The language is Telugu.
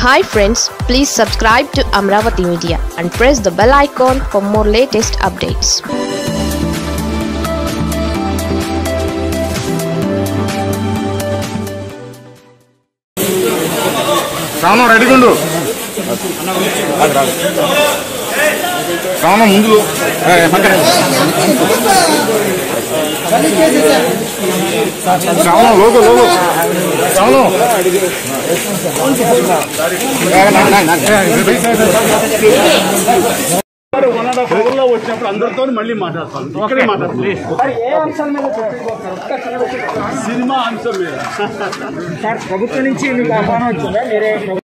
Hi friends please subscribe to Amaravati media and press the bell icon for more latest updates శ్రావణం రెడీగుండు శ్రావణం ముందు ఏ, పక్కన. శ్రావణం లోగో లోగో శ్రావణం ఏ, నా, నా, నా. వన్ అండ్ హాఫ్ అవర్ లో వచ్చినప్పుడు అందరితో మళ్ళీ మాట్లాడతాను ఇక్కడే మాట్లాడతాను సినిమా అంశం మీద సార్ ప్రభుత్వం నుంచి మీకు ఆహ్వానం వచ్చిందా మీరే